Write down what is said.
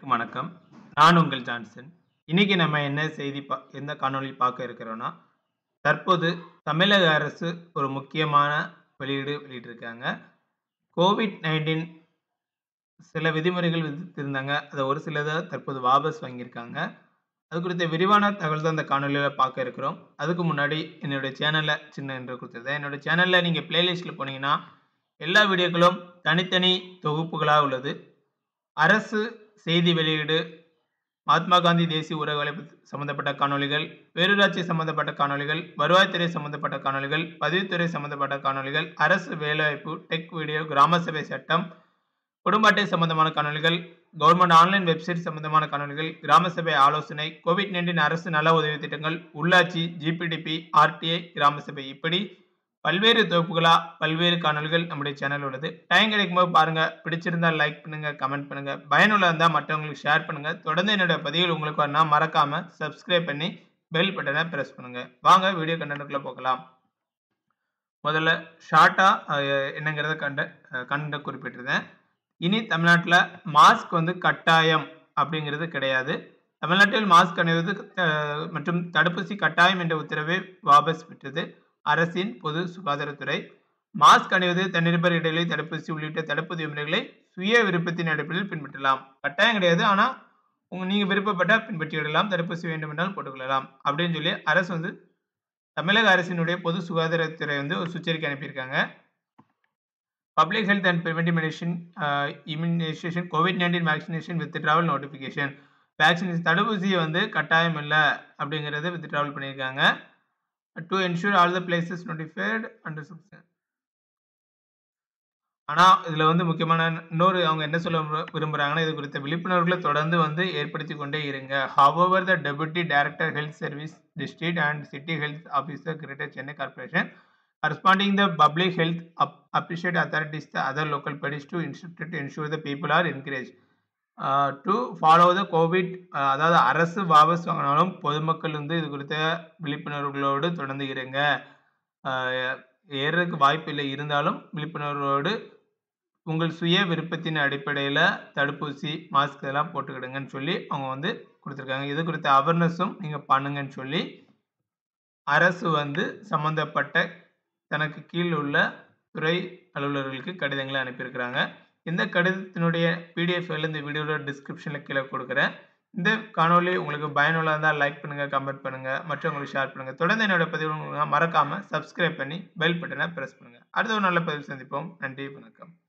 அனைவருக்கும் வணக்கம். நான் உங்கள் ஜான்சன். இன்னைக்கு நம்ம என்ன செய்தி பா எந்த காணொளி பார்க்க இருக்கிறோம்னா, தற்போது தமிழக அரசு ஒரு முக்கியமான வெளியீடு வெளியிட்டிருக்காங்க. கோவிட்-19 சில விதிமுறைகள் விதித்திருந்தாங்க. அத ஒரு சிலத தற்போது வாபஸ் வாங்கியிருக்காங்க. அது குறித்த விரிவான தகவல் தான் இந்த காணொளியில பார்க்க இருக்கிறோம். அதுக்கு முன்னாடி என்னுடைய சேனல்ல சின்ன இன்ட்ரோ குடுத்துருந்தேன். என்னோட சேனல்ல நீங்க பிளேலிஸ்ட்ல போனீங்கன்னா, எல்லா வீடியோக்களும் தனித்தனி தொகுப்புகளா உள்ளது. அரசு செய்தி வெளியீடு, மகாத்மா காந்தி தேசிய ஊரக வேலைவாய்ப்பு சம்பந்தப்பட்ட காணொளிகள், பேரூராட்சி சம்பந்தப்பட்ட காணொளிகள், வருவாய்த்துறை சம்பந்தப்பட்ட காணொளிகள், பதிவுத்துறை சம்பந்தப்பட்ட காணொளிகள், அரசு வேலைவாய்ப்பு, டெக் வீடியோ, கிராம சபை சட்டம், குடும்ப அட்டை சம்பந்தமான காணொளிகள், கவர்ன்மெண்ட் ஆன்லைன் வெப்சைட் சம்பந்தமான காணொளிகள், கிராம சபை ஆலோசனை, கோவிட்-19 அரசு நல உதவி திட்டங்கள், உள்ளாட்சி, ஜிபிடிபி, ஆர்டிஐ, கிராம சபை இப்படி பல்வேறு தொகுப்புகளா பல்வேறு காணொளிகள் நம்முடைய சேனல்ல உள்ளது. டைம் கிடைக்கும்போது பாருங்க. பிடிச்சிருந்தா லைக் பண்ணுங்க, கமெண்ட் பண்ணுங்க. பயனுள்ளதா இருந்தா மற்றவங்களுக்கு ஷேர் பண்ணுங்க. தொடர்ந்து என்னோட பதிவுகள் உங்களுக்கு வரணும்னா மறக்காம சப்ஸ்கிரைப் பண்ணி பெல் பட்டன பிரஸ் பண்ணுங்க. வாங்க வீடியோ கன்டென்ட்க்குள்ள போகலாம். முதல்ல ஷார்ட்டா அ என்னங்கிறத கண்ட கண்டென்ட்ட குறிப்பிட்டிருந்தேன். இனி தமிழ்நாட்டுல மாஸ்க் வந்து கட்டாயம் அப்படிங்கிறது கிடையாது. தமிழ்நாட்டில் மாஸ்க் அணிவது அ மற்றும் தடுப்பூசி கட்டாயம் என்ற உத்தரவை வாபஸ் பெற்றது அரசின் பொது சுகாதாரத்துறை. மாஸ்க் அணிவது, தனிநபர் இடைவெளி, தடுப்பூசி உள்ளிட்ட தடுப்பு விதிமுறைகளை சுய விருப்பத்தின் அடிப்படையில் பின்பற்றலாம். கட்டாயம் கிடையாது. ஆனா, உங்க நீங்க விருப்பப்பட்டா பின்பற்றிவிடலாம். தடுப்பூசி வேண்டுமென்றால் போட்டுக்கொள்ளலாம். அப்படின்னு சொல்லி அரசு வந்து தமிழக அரசினுடைய பொது சுகாதாரத்துறை வந்து ஒரு சுற்றறிக்கை அனுப்பியிருக்காங்க. Public health and preventive medicine uh immunisation கோவிட்-19 வேக்சினேஷன் வித்ட்ராவல் நோட்டிஃபிகேஷன். வேக்சினேஷன் தடுப்பூசிய வந்து கட்டாயம் இல்ல அப்படிங்கிறத வித்ட்ராவல் பண்ணியிருக்காங்க. To ensure all the places notified under substance ஆனா, இதுல வந்து முக்கியமான இன்னொரு அவங்க என்ன சொல்ல விரு விரும்புறாங்கன்னா, இது குறித்த விழிப்புணர்வுகள தொடர்ந்து வந்து ஏற்படுத்திக் கொண்டே இருங்க. However the deputy director health service district and city health officer greater Chennai corporation corresponding the public health ap appreciate authorities the other local bodies to instructed to ensure the people are encouraged uh, to follow the covid uh, அதாவது அரசு வாபஸ் வாங்கினாலும் பொதுமக்கள் வந்து இது குறித்த விழிப்புணர்வுகளோடு தொடர்ந்து இருங்க. அ ஏறதுக்கு வாய்ப்பு இல்லை இருந்தாலும் விழிப்புணர்வோடு உங்கள் சுய விருப்பத்தின் அடிப்படையில தடுப்பூசி, மாஸ்க் இதெல்லாம் போட்டுக்கிடுங்கன்னு சொல்லி அவங்க வந்து குடுத்திருக்காங்க. இது குறித்த அவேர்னஸும் நீங்க பண்ணுங்கன்னு சொல்லி அரசு வந்து சம்பந்தப்பட்ட தனக்கு கீழ் உள்ள துறை அலுவலர்களுக்கு கடிதங்கள அனுப்பியிருக்கிறாங்க. இந்த கடிதத்தினுடைய பிடிஎஃப் ஃபைல் இந்த வீடியோட டிஸ்கிரிப்ஷன்ல கீழ குடுக்குறேன். இந்த காணொளி உங்களுக்கு பயனுள்ளதா இருந்தா லைக் பண்ணுங்க, கமெண்ட் பண்ணுங்க, மற்றவங்களுக்கு ஷேர் பண்ணுங்க. தொடர்ந்து என்னோட பதிவு மறக்காம சப்ஸ்கிரைப் பண்ணி பெல் பட்டன பிரஸ் பண்ணுங்க. அடுத்த ஒரு நல்ல பதிவில் சந்திப்போம். நன்றி, வணக்கம்.